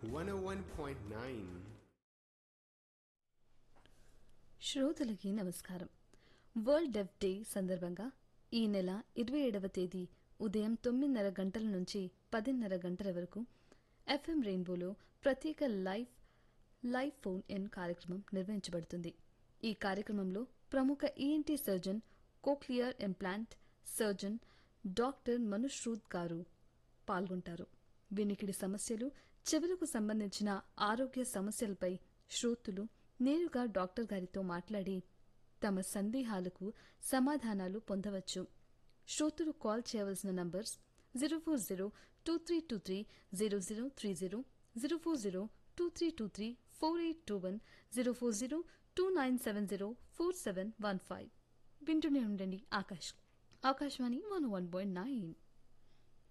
101.9. శ్రోతలకి నమస్కారం వరల్డ్ డెఫ్ డే సందర్భంగా ఈ నెల ఇరవై ఏడవ తేదీ ఉదయం తొమ్మిదిన్నర గంటల నుంచి పదిన్నర గంటల వరకు ఎఫ్ఎం రెయిన్బోలో ప్రత్యేక లైవ్ లైవ్ ఫోన్ ఇన్ కార్యక్రమం నిర్వహించబడుతుంది ఈ కార్యక్రమంలో ప్రముఖ ENT surgeon cochlear implant surgeon doctor మనుశ్రూద్ గారు పాల్గొంటారు వినికిడి సమస్యలు చెవులకు సంబంధించిన ఆరోగ్య సమస్యలపై శ్రోతులు నేరుగా డాక్టర్ గారితో మాట్లాడి తమ సందేహాలకు సమాధానాలు పొందవచ్చు శ్రోతులు కాల్ చేయవలసిన numbers zero four zero two three two three zero zero three zero zero four zero two three two three four eight two one zero four zero two nine seven zero four seven one five వింటూనే ఉండండి ఆకాశ్ Akashvani one one point nine